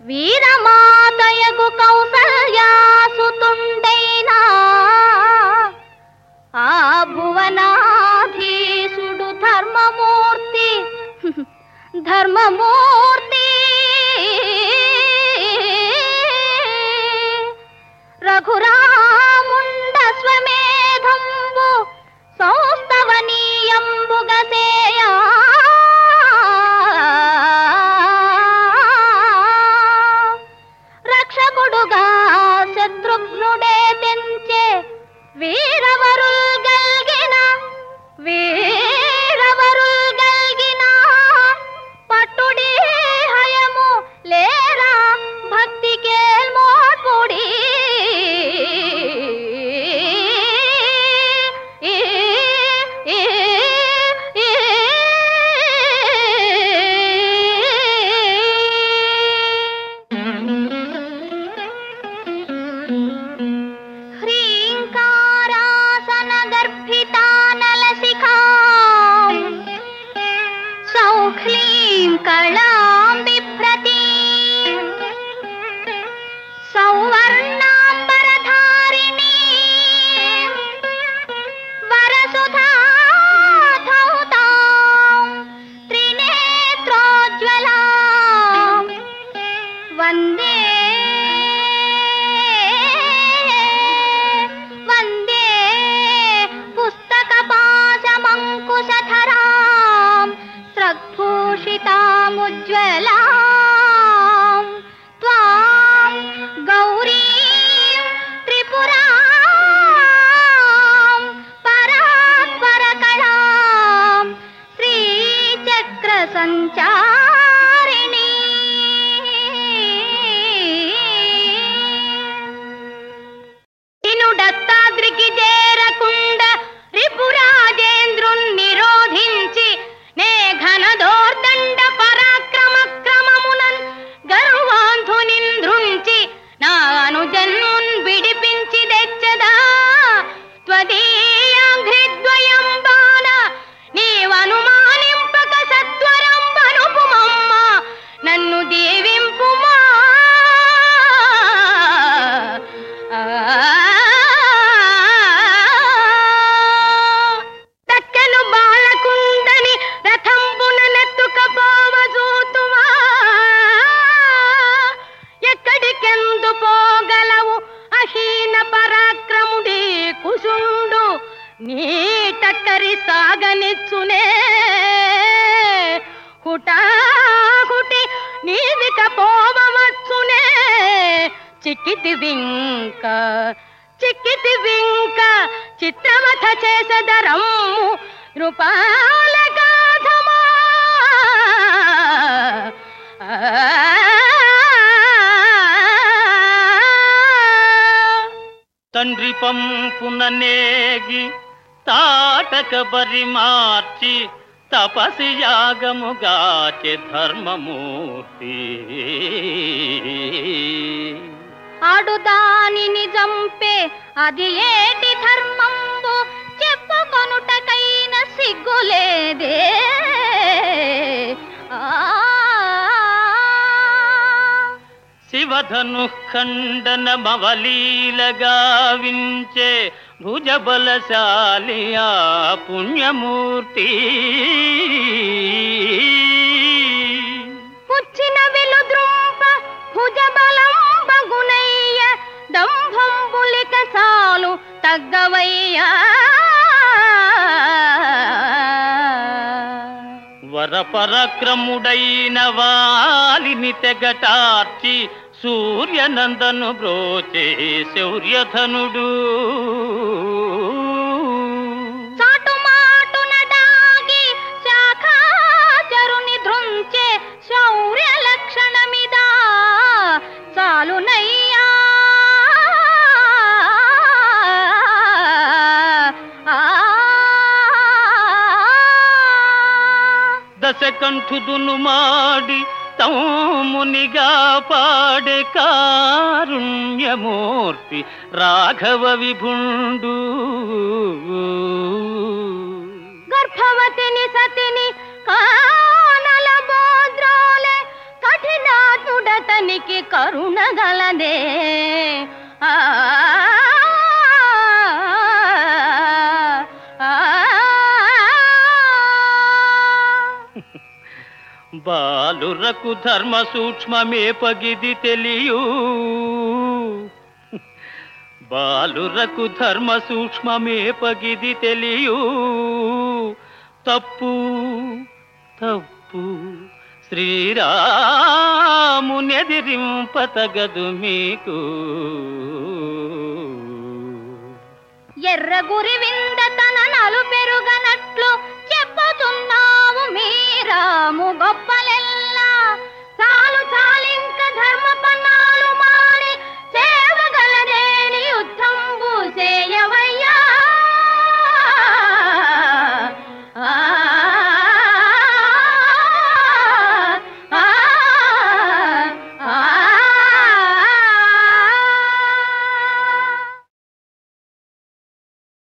వీరమాతయగు కౌసల్యాసుతుండైనా ఆ భువనాధీశుడు ధర్మమూర్తి ధర్మమూర్తి రఘురాముండ స్వమేధంబు సౌస్తవనీయంబుగసేయా రక్షకుడుగా శత్రుఘ్నుడే తెంచే వీరవరుల్ గల్గిన వీరవరుల్ గల్గిన పట్టుడి హయము లేరా భక్తి కేల్మోడ్పుడి హ్రీంకారాసన గర్భితానలశిఖా సౌఖ్లీం కళాం బిభ్రతి సౌవర్ణాంబరధారిణి వరసుధా ధౌతాం త్రినేత్రోజ్వలాం వందే వందే పుస్తకపాశమంకుశధరాం స్రగ్భూషితాముజ్వలాం త్వాం గౌరీం త్రిపురాం పరాత్పరకళాం శ్రీచక్ర సంచారిణి ఇనుడత్తాద్రికి చేరకుండ రిపురాజేంద్రున్ నిరోధించి నే ఘనదోర్దండ పరాక్రమ క్రమమునన్ గర్వాంధునింద్రుంచి నా అనుజన్మున్ విడిపించి తెచ్చదా త్వదీయాంఘ్రిద్వయం బాణ నీవనుమానింపక సత్వరంబనుపుమమ్మ నన్ను దీవింపుమా దక్కను బాలకుందని రథంబున నెత్తుకపోవ చూతువా ఎక్కడికెందు పోగలవు అహీన పరాక్రముడి కుశుండు నీ టక్కరి సాగనిచ్చునే హుటాహుటి నీదిక పోవచ్చునే చిక్కితి వింక చిక్కితి వింక చిత్రవథ చేసదరమ్ము నృపాల గాధమా తండ్రి పంపున నేగి తాటక బరి మార్చి తపసి యాగముగాచె ధర్మమూర్తి ఆడు దానిని చంపే అది ఏటి ధర్మంబు చెప్పుకొనుటకైన సిగ్గులేదే ఆ శివధను ఖండన మవలీలగా వించే భుజబలశాలి ఆ పుణ్యమూర్తి పుచ్చిన వెలుద్రుంప భుజబలం బగునయ్య దంభంబులిక చాలు తగ్గవయ్యా వరపరక్రముడైన వాలిని తెగటార్చి సూర్యనందను బ్రోచే శౌర్యధనుడు చాటుమాటున దాగి శాఖాచరుని ధృంచే శౌర్య లక్షణమిదా చాలునయ్యా ఆ దశకంఠుదును మాడి తమ్మునిగా పాడే కారుణ్యమూర్తి రాఘవ విభుండు గర్భవతిని సతిని కానల బోద్రోలే కఠినాతుడతనికి తెలియగలదే ఆ ఆ, బాలురకు ధర్మ సూక్ష్మమే పగిది తెలియు బాలురకు ధర్మ సూక్ష్మమే పగిది తెలియు తప్పు తప్పు శ్రీరామునెదిరింపతగదు మీకు ఎర్ర గురి వింద తన నలు పెరుగనట్లు చెప్పుతున్నావు మీరాము గొప్ప